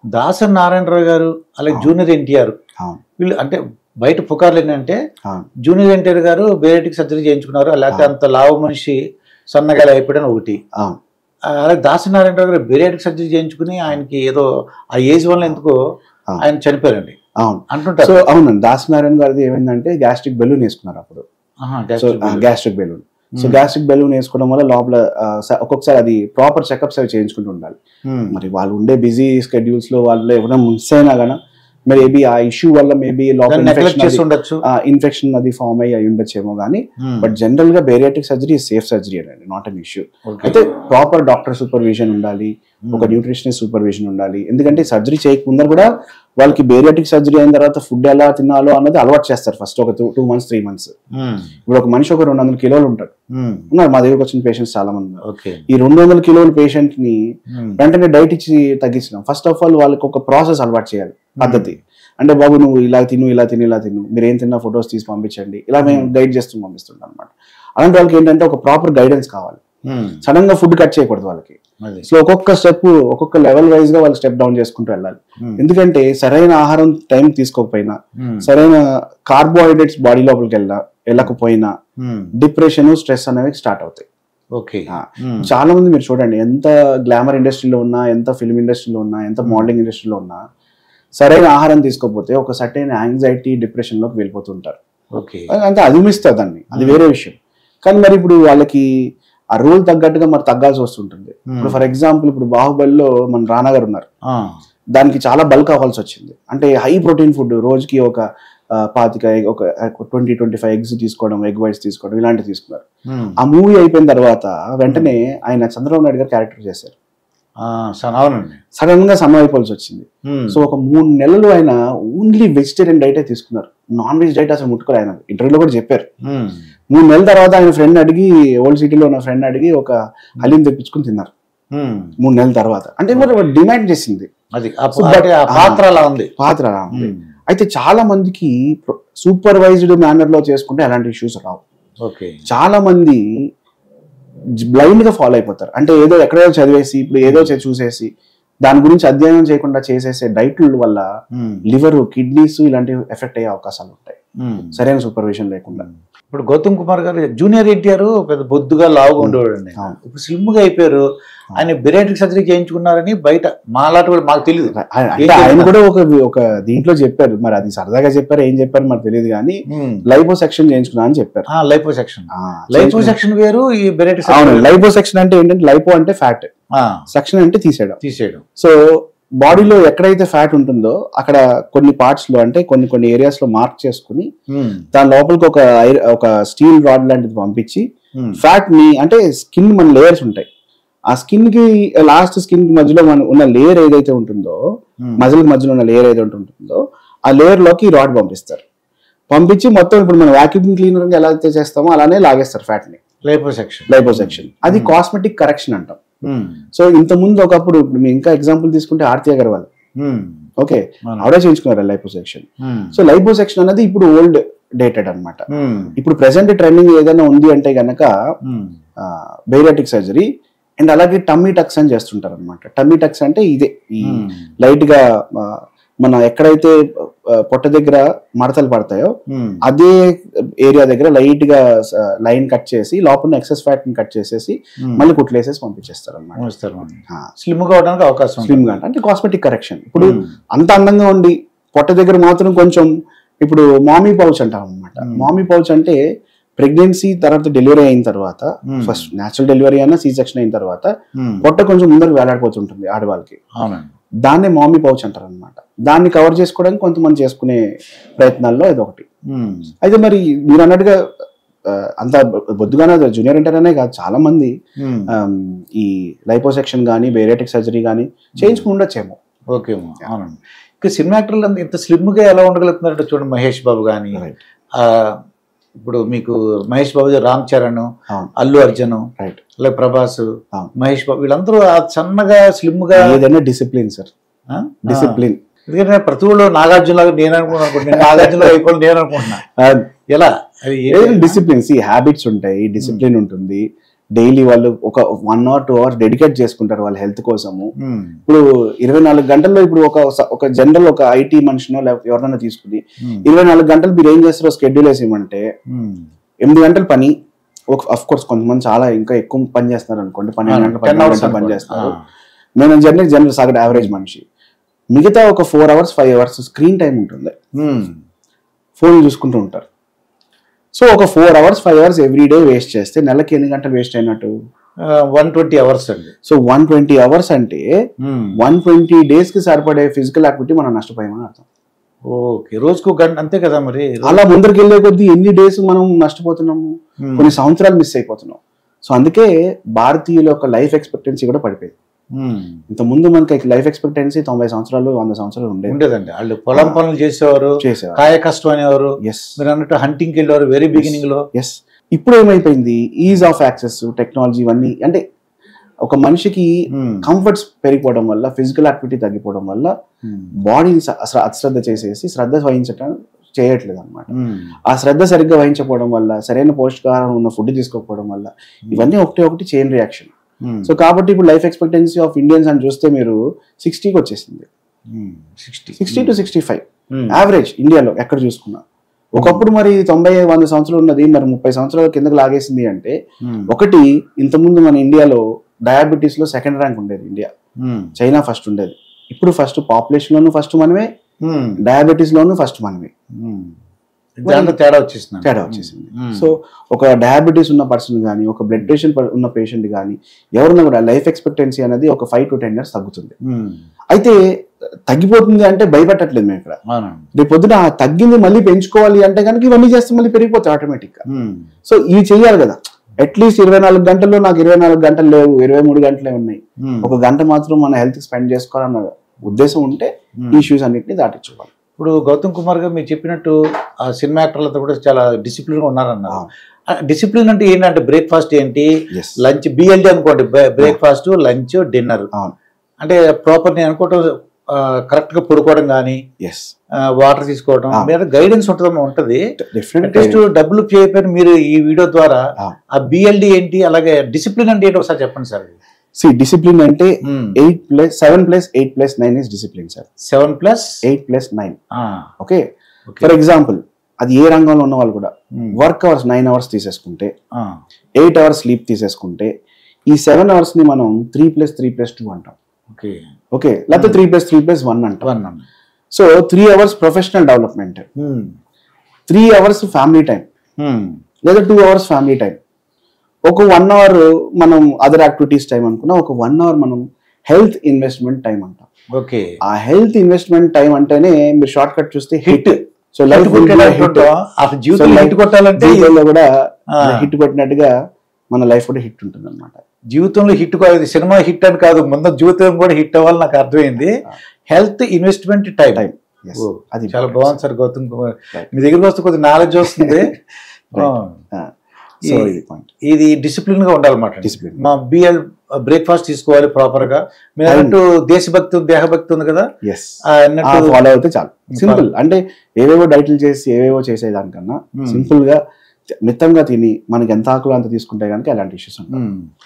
దాసరి నారాయణరావు గారు అలాగే అవును. జూనియర్ ఎన్టీఆర్ అవును వీళ్ళు అంటే బయట పుకార్లు ఏంటంటే అవును జూనియర్ ఎన్టీఆర్ గారు బేరెటిక్ సర్జరీ చేయించుకున్నారు లేకపోతే అవును. అంత లావు మనిషి సన్నగా అయిపోయాడని ఒకటి అవును ఆ, అలాగే దాసరి నారాయణరావు గారు బేరెటిక్ సర్జరీ చేయించుకుని ఆయనకి ఏదో ఆ ఏజ్ వల్ల ఎందుకో అవును. ఆయన చనిపోయారండి అవును అంటుంటారు సో అవునండి దాసనారాయణ గారిది ఏమైందంటే గ్యాస్ట్రిక్ బెలూన్ వేసుకున్నారు అప్పుడు ఆహా, so gastric bleed. Gastric balloon so Hmm. Gastric balloon వేసుకోవడం వల్ల లోపల ఆ, స- ఒక్కొక్కసారి అది ప్రాపర్ చెకప్స్ అవి చేయించుకుంటూ ఉండాలి Hmm. మరి వాళ్ళు ఉండే బిజీ స్కెడ్యూల్స్ లో వాళ్ళు ఎవరైనా మిస్ అయినా కానీ మేబీ ఆ ఇష్యూ వల్ల మేబీ లోపల దాన్ని నెగ్లెక్ట్ చేసి ఇన్ఫెక్షన్ ఉండొచ్చు ఇన్ఫెక్షన్ అది ఫామ్ అయ్యి అయి ఉండొచ్చేమో కానీ Hmm. బట్ జనరల్ గా బేరియాటిక్ సర్జరీ సేఫ్ సర్జరీ అండి నాట్ అన్ ఇష్యూ Okay. అయితే ప్రాపర్ డాక్టర్ సూపర్విజన్ ఉండాలి ఒక Hmm. న్యూట్రిషనిస్ట్ సూపర్విజన్ ఉండాలి ఎందుకంటే సర్జరీ చేయకముందర కూడా వాళ్ళకి బేరియాటిక్ సర్జరీ అయిన తర్వాత ఫుడ్ ఎలా తినాలో అన్నది అలవాటు చేస్తారు ఫస్ట్ ఒక two two months three months Hmm. ఇప్పుడు ఒక మనిషి ఒక రెండు వందల కిలోలు ఉంటాడు Hmm. ఉన్నారు మా దగ్గరకు వచ్చిన పేషెంట్స్ చాలా మంది ఉన్నారు ఓకే ఈ రెండు వందల కిలోల పేషెంట్ ని Hmm. వెంటనే డైట్ ఇచ్చి తగ్గించడం ఫస్ట్ ఆఫ్ ఆల్ వాళ్ళకి ఒక ప్రాసెస్ అలవాటు చేయాలి పద్ధతి అంటే బాబు నువ్వు ఇలా తిను ఇలా తిను ఇలా తిను మీరు ఏం తిన్నా ఫొటోస్ తీసి పంపించండి ఇలా మేము Hmm. గైడ్ చేస్తూ పంపిస్తుంటాం అనమాట అలాంటి వాళ్ళకి ఏంటంటే ఒక ప్రాపర్ గైడెన్స్ కావాలి Hmm. సడన్ గా ఫుడ్ కట్ చేయకూడదు వాళ్ళకి అది. సో ఒక్కొక్క స్టెప్ ఒక్కొక్క లెవెల్ వైజ్ గా వాళ్ళు స్టెప్ డౌన్ చేసుకుంటూ వెళ్ళాలి Hmm. ఎందుకంటే సరైన ఆహారం టైం తీసుకోకపోయినా Hmm. సరైన కార్బోహైడ్రేట్స్ బాడీ లోపలికి వెళ్ళ వెళ్ళకపోయినా Hmm. డిప్రెషన్ స్ట్రెస్ అనేవి స్టార్ట్ అవుతాయి ఓకే ఆ. Hmm. చాలా మంది మీరు చూడండి ఎంత గ్లామర్ ఇండస్ట్రీలో ఉన్నా ఎంత ఫిల్మ్ ఇండస్ట్రీలో ఉన్నా ఎంత మోడలింగ్ ఇండస్ట్రీలో ఉన్నా సరైన ఆహారం తీసుకోకపోతే ఒక సర్టైన్ యాంగ్జైటీ డిప్రెషన్ లోకి వెళ్ళిపోతుంటారు ఓకే అంటే అదిమిస్తారు దాన్ని అది వేరే విషయం కానీ మరి ఇప్పుడు వాళ్ళకి ఆ రూల్ తగ్గట్టుగా మరి తగ్గాల్సి వస్తుంటుంది ఇప్పుడు ఫర్ ఎగ్జాంపుల్ ఇప్పుడు బాహుబలిలో మన రానా గారు ఉన్నారు Ah. దానికి చాలా బల్క్ అవ్వాల్సి వచ్చింది అంటే హై ప్రోటీన్ ఫుడ్ రోజుకి ఒక ఆ, పాతిక egg, ఒక ట్వంటీ ట్వంటీ ఫైవ్ ఎగ్స్ తీసుకోవడం ఎగ్ వైట్స్ తీసుకోవడం ఇలాంటివి తీసుకున్నారు Hmm. ఆ మూవీ అయిపోయిన తర్వాత వెంటనే ఆయన చంద్రబాబు నాయుడు గారు క్యారెక్టర్ చేశారు Ah, సరే, అవునండి సడన్ గా సన్న అయిపోవాల్సి వచ్చింది Hmm. సో ఒక మూడు నెలలు ఆయన ఓన్లీ వెజిటేరియన్ డైటే తీసుకున్నారు నాన్ వెజ్ డైట్ అసలు ముట్టుకోరు ఆయన ఇంటర్వ్యూలో కూడా చెప్పారు Hmm. మూడు నెలల తర్వాత ఆయన ఫ్రెండ్ అడిగి ఓల్డ్ సిటీలో ఉన్న ఫ్రెండ్ అడిగి ఒక హలీం తెప్పించుకుని తిన్నారు Hmm. మూడు నెలల తర్వాత అంటే మరి డిమాండ్ చేసింది అది ఆ So, అంటే ఆ but- పాత్ర అలా ఉంది పాత్ర అలా ఉంది. Hmm. అయితే చాలా మందికి సూపర్వైజ్డ్ మేనర్ లో చేసుకుంటే అలాంటి ఇష్యూస్ రావు ఓకే చాలా మంది బ్లైండ్ గా ఫాలో అయిపోతారు అంటే ఏదో ఎక్కడో చదివేసి ఇప్పుడు ఏదో చే- చూసేసి దాని గురించి అధ్యయనం చేయకుండా చేసేసే డైట్ల వల్ల Hmm. లివర్ కిడ్నీస్ ఇలాంటివి ఎఫెక్ట్ అయ్యే అవకాశాలు ఉంటాయి Hmm. సరైన సూపర్విజన్ లేకుండా ఇప్పుడు గౌతమ్ కుమార్ గారు జూనియర్ ఎన్టీఆర్ పెద్ద బొద్దుగా లావుగా ఉండేవాడండి అవును. ఇప్పుడు స్లిమ్ గా అయిపోయారు ఆయన బిరేటిక్ సర్జరీ చేయించుకున్నారని బయట మాలాంటి కూడా మాకు తెలియదు అంటే ఆయన కూడా ఒక ఒక దీంట్లో చెప్పారు మరి అది సరదాగా చెప్పారు ఏం చెప్పారు మరి తెలియదు కానీ లైపో సెక్షన్ చేయించుకున్నా అని చెప్పారు లైపో సెక్షన్ ఆ, లైపో చేయించుకున్నా- సెక్షన్ వేరు ఈ బిరేటిక్ అవును సెక్షన్ లైపో సెక్షన్ అంటే ఏంటంటే లైపో అంటే ఫ్యాట్ సెక్షన్ అంటే తీసేయడం తీసేయడం సో బాడీలో ఎక్కడైతే ఫ్యాట్ ఉంటుందో అక్కడ కొన్ని పార్ట్స్ లో అంటే కొన్ని కొన్ని ఏరియాస్ లో మార్క్ చేసుకుని Hmm. దాని లోపలికి ఒక ఐర- ఒక స్టీల్ రాడ్ లాంటిది పంపించి Hmm. ఫ్యాట్ ని అంటే స్కిన్ మన లేయర్స్ ఉంటాయి ఆ స్కిన్ కి లాస్ట్ స్కిన్ కి మధ్యలో మన ఉన్న లేయర్ ఏదైతే ఉంటుందో Hmm. మజిల్ మధ్యలో ఉన్న లేయర్ ఏదైతే ఉంటుందో ఆ లేయర్ లోకి రాడ్ పంపిస్తారు పంపించి మొత్తం ఇప్పుడు మనం వాక్యూమ్ క్లీనర్ ఎలా అయితే చేస్తామో అలానే లాగేస్తారు ఫ్యాట్ ని లైపో సెక్షన్ లైపో సెక్షన్ అది కాస్మెటిక్ కరెక్షన్ అంటాం Hmm. సో ఇంత ముందు ఒకప్పుడు ఇప్పుడు మేము ఇంకా ఎగ్జాంపుల్ తీసుకుంటే ఆర్తి అగర్వాల్ Hmm. ఓకే అవును. ఆవిడే చేయించుకున్నారు lipo section Hmm. So lipo section అనేది ఇప్పుడు ఓల్డ్ డేటెడ్ అన్నమాట Hmm. ఇప్పుడు ప్రెసెంట్ ట్రెండింగ్ ఏదైనా ఉంది అంటే గనక Hmm. బేరియాటిక్ సర్జరీ అండ్ అలాగే టమ్మీ టక్స్ అని చేస్తుంటారు అనమాట టమ్మీ టక్స్ అంటే ఇదే ఈ Hmm. లైట్ గా ఆ, మన ఎక్కడైతే ఆ, పొట్ట దగ్గర మడతలు పడతాయో Hmm. అదే ఏరియా దగ్గర లైట్ గా లైన్ కట్ చేసి లోపల ఎక్సెస్ ఫ్యాట్ ని కట్ చేసేసి Hmm. మళ్ళీ కుట్లేసేసి పంపించేస్తారు అనమాట ఇస్తారు స్లిమ్ గా అవడానికి అవకాశం ఉంది. స్లిమ్ గా అంటే కాస్మెటిక్ కరెక్షన్ ఇప్పుడు Hmm. అంత అందంగా ఉండి పొట్ట దగ్గర మాత్రం కొంచెం ఇప్పుడు మామీ పౌచ్ అంటాం అనమాట Hmm. మామీ పౌచ్ అంటే ప్రెగ్నెన్సీ తర్వాత డెలివరీ అయిన తర్వాత Hmm. ఫస్ట్ న్యాచురల్ డెలివరీ అయినా సీ సెక్షన్ అయిన తర్వాత Hmm. పొట్ట కొంచెం ముందరకు వేలాడిపోతుంటుంది ఆడవాళ్ళకి అవునండి దాన్నే మామీ పౌచ్ అంటారు అనమాట దాన్ని కవర్ చేసుకోవడానికి కొంతమంది చేసుకునే ప్రయత్నాల్లో ఇది ఒకటి Hmm. అయితే మరి మీరు అన్నట్టుగా ఆ, అంత బొద్దుగానే జూనియర్ ఇంటర్ అనే కాదు చాలా మంది Hmm. ఆమ్, ఈ లైపోసెక్షన్ కానీ బేరేటిక్ సర్జరీ కానీ చేయించుకుని ఉండొచ్చేమో ఓకే అమ్మా. అవునండి ఇంకా సినిమా యాక్టర్లు అంత ఇంత స్లిమ్ గా ఎలా ఉండగలుగుతున్నారంటే చూడండి మహేష్ బాబు కానీ రైట్ ఇప్పుడు మీకు మహేష్ బాబు రామ్ చరణ్ అవును అల్లు అర్జున్ రైట్ అలాగే ప్రభాస్ అవును. మహేష్ బాబు వీళ్ళందరూ ఆ సన్నగా స్లిమ్ గా ఏదైనా డిసిప్లిన్ సార్ ఆ? డిసిప్లిన్ ఎందుకంటే ప్రతి ఊళ్ళో నాగార్జున లాగా నేను అనుకుంటున్నాను నాగార్జున లాగా అయిపోయి నేను అనుకుంటున్నా ఎలా అది ఏ- డిసిప్లిన్ సి హ్యాబిట్స్ ఉంటాయి డిసిప్లిన్ ఉంటుంది డైలీ వాళ్ళు ఒక one hour two hours dedicate చేసుకుంటారు వాళ్ళ హెల్త్ కోసము ఉమ్, ఇప్పుడు ఇరవై నాలుగు గంటల్లో ఇప్పుడు ఒక ఒక జనరల్ ఒక ఐటీ మనిషినో లేకపోతే ఎవరైనా తీసుకుని ఉమ్, ఇరవై నాలుగు గంటలు మీరు ఏం చేస్తారో స్కెడ్యూల్ వేసేయమంటే ఉమ్. ఎనిమిది గంటల పని ఒక అఫ్ కోర్స్ కొంతమంది చాలా ఇంకా ఎక్కువ పని చేస్తున్నారు అనుకోండి పన్నెండు గంటలు 10 పన్నెండు hours గంటలు పని అనుకోండి. చేస్తారు ఆ. నేను జనరల్ జనరల్ సగటు యావరేజ్ మనిషి మిగతా ఒక four hours five hours screen time ఉంటుంది ఉమ్, ఫోన్ చూసుకుంటూ ఉంటారు సో ఒక four hours five hours every day waste చేస్తే నెలకి ఎన్ని గంటలు వేస్ట్ అయినట్టు వన్ ట్వంటీ అవర్స్ అండి సో వన్ ట్వంటీ అవర్స్ అంటే ఉమ్, వన్ ట్వంటీ డేస్ కి సరిపడే ఫిజికల్ యాక్టివిటీ మనం నష్టపోయామని అర్థం ఓకే రోజుకు గంట అంతే కదా మరి అలా ముందరికి వెళ్ళే కొద్దీ ఎన్ని డేస్ మనం నష్టపోతున్నాము ఉమ్, కొన్ని సంవత్సరాలు మిస్ అయిపోతున్నాం సో అందుకే భారతీయుల యొక్క లైఫ్ ఎక్స్పెక్టెన్సీ కూడా పడిపోయింది ఉమ్, ఇంత ముందు మనకి లైఫ్ ఎక్స్పెక్టెన్సీ తొంభై సంవత్సరాలు వంద సంవత్సరాలు ఉండేది ఉండేదండి వాళ్ళు పొలం పనులు చేసేవారు చేసేవారు కాయ కష్టం అనేవారు ఎస్ మీరు అన్నట్టు హంటింగ్కి వెళ్ళేవారు వెరీ బిగినింగ్ లో ఎస్ ఇప్పుడు ఏమైపోయింది ఈజ్ ఆఫ్ యాక్సెస్ టెక్నాలజీ ఇవన్నీ అంటే ఒక మనిషికి ఉమ్, కంఫర్ట్స్ పెరిగిపోవడం వల్ల ఫిజికల్ యాక్టివిటీ తగ్గిపోవడం వల్ల ఉమ్, బాడీని అశ్రద్ధ చేసేసి శ్రద్ధ వహించటం చేయట్లేదు అనమాట ఉమ్, ఆ శ్రద్ధ సరిగ్గా వహించకపోవడం వల్ల సరైన పోషకాహారం ఉన్న ఫుడ్ తీసుకోకపోవడం వల్ల ఇవన్నీ ఒకటి ఒకటి చైన్ రియాక్షన్ ఉమ్, సో కాబట్టి ఇప్పుడు లైఫ్ ఎక్స్పెక్టెన్సీ ఆఫ్ ఇండియన్స్ అని చూస్తే మీరు సిక్స్టీకి వచ్చేసింది um, 60 sixty to sixty five um, average ఇండియాలో ఎక్కడ చూసుకున్నా ఒకప్పుడు మరి తొంభై వంద సంవత్సరాలు ఉన్నది మరి ముప్పై సంవత్సరాల కిందకి లాగేసింది అంటే ఉమ్, ఒకటి ఇంతకుముందు మన ఇండియాలో డయాబెటీస్ లో సెకండ్ ర్యాంక్ ఉండేది ఇండియా ఉమ్, చైనా ఫస్ట్ ఉండేది ఇప్పుడు ఫస్ట్ పాపులేషన్ లోను ఫస్ట్ మనమే ఉమ్, డయాబెటీస్ లోను ఫస్ట్ మనమే ఉమ్. దాంట్లో తేడా వచ్చేసింది తేడా వచ్చేసింది ఉమ్. సో ఒక డయాబెటీస్ ఉన్న పర్సన్ కానీ ఒక బ్లడ్ ప్రెషర్ ఉన్న పేషెంట్ కానీ ఎవరున్నా కూడా లైఫ్ ఎక్స్పెక్టెన్సీ అనేది ఒక ఫైవ్ టు టెన్ ఇయర్స్ తగ్గుతుంది ఉమ్, అయితే తగ్గిపోతుంది అంటే భయపెట్టట్లేదు మేము ఇక్కడ అవునండి రేపు పొద్దున ఆ తగ్గింది మళ్ళీ పెంచుకోవాలి అంటే కనుక ఇవన్నీ చేస్తే మళ్ళీ పెరిగిపోతాయి ఆటోమేటిక్ గా ఉమ్, సో ఇవి చెయ్యాలి కదా అట్లీస్ట్ ఇరవై నాలుగు గంటల్లో నాకు ఇరవై నాలుగు గంటలు లేవు ఇరవై మూడు గంటలే ఉన్నాయి ఉమ్, ఒక గంట మాత్రం మన హెల్త్ స్పెండ్ చేసుకోవాలన్న ఉద్దేశం ఉంటే ఉమ్. ఈ ఇష్యూస్ అన్నిటిని దాటించుకోవాలి ఇప్పుడు గౌతమ్ కుమార్ గారు మీరు చెప్పినట్టు ఆ సినిమా యాక్టర్లతో కూడా చాలా డిసిప్లిన్ గా ఉన్నారన్నారు డిసిప్లిన్ అంటే ఏంటంటే బ్రేక్ఫాస్ట్ ఏంటి ఎస్ లంచ్ బిఎల్డి అనుకోండి బ్రేక్ఫాస్ట్ లంచ్ డిన్నర్ అవును అంటే ప్రాపర్ నేను అనుకోవటం కరెక్ట్ గా పడుకోవడం కానీ ఎస్ వాటర్ తీసుకోవడం ఆ. మీద గైడెన్స్ ఉంటుంది ఉంటది డెఫినెట్ అట్లీస్ట్ డబ్బులు పే అయిపోయిన మీరు ఈ వీడియో ద్వారా ఆ. ఆ బిఎల్డి ఏంటి అలాగే డిసిప్లిన్ అంటే ఏంటి ఒకసారి చెప్పండి సార్ సి డిసిప్లిన్ అంటే eight plus seven plus eight plus nine is discipline sir seven plus eight plus nine okay for okay example అది ఏ రంగంలో ఉన్న వాళ్ళు కూడా వర్క్ అవర్స్ నైన్ అవర్స్ తీసేసుకుంటే ఎయిట్ అవర్స్ స్లీప్ తీసేసుకుంటే ఈ సెవెన్ అవర్స్ ని మనం three plus three plus two అంటాం ఓకే ఓకే లేకపోతే three plus three plus one అంటాం one so three hours professional development three hours family time లేదా two hours family time ఒక one hour మనం అదర్ యాక్టివిటీస్ టైం అనుకున్నా ఒక one hour మనం health investment time అంటాం okay ఆ హెల్త్ ఇన్వెస్ట్మెంట్ టైం అంటేనే మీరు షార్ట్ కట్ చూస్తే హిట్ సో హిట్ లైఫ్ కొట్టాలనుకుంటాం అసలు జీవితంలో So, హిట్ కొట్టాలంటే జీవితంలో కూడా ఆ. హిట్ కొట్టినట్టుగా మన లైఫ్ కూడా హిట్ ఉంటుంది అనమాట జీవితంలో హిట్ కాదు సినిమా హిట్ అని కాదు ముందు జీవితం కూడా హిట్ అవ్వాలి నాకు అర్థమైంది హెల్త్ ఇన్వెస్ట్మెంట్ టైం టైం ఓ, అది చాలా బాగుంది సార్ గౌతమ్ కుమార్ Right. మీ దగ్గరికి వస్తే కొద్దిగా నాలెడ్జ్ వస్తుంది ఆ, సో ఈ- ఇది పాయింట్ ఇది డిసిప్లిన్ గా ఉండాలన్నమాట Discipline. మా బిఎల్ బ్రేక్ఫాస్ట్ తీసుకోవాలి ప్రాపర్ గా మీరు అన్నట్టు దేశభక్తి ఉంది, దేహభక్తి ఉంది కదా ఎస్ ఆ అన్నట్టు ఫాలో అయితే చాలు సింపుల్ అంటే ఏవేవో డైట్లు చేసి ఏవేవో చేసేదానికన్నా Hmm. సింపుల్ గా మితంగా తిని మనకి ఎంత ఆకులు అంత తీసుకుంటే కనుక ఎలాంటి ఇష్యూస్ ఉంటాయి ఉమ్.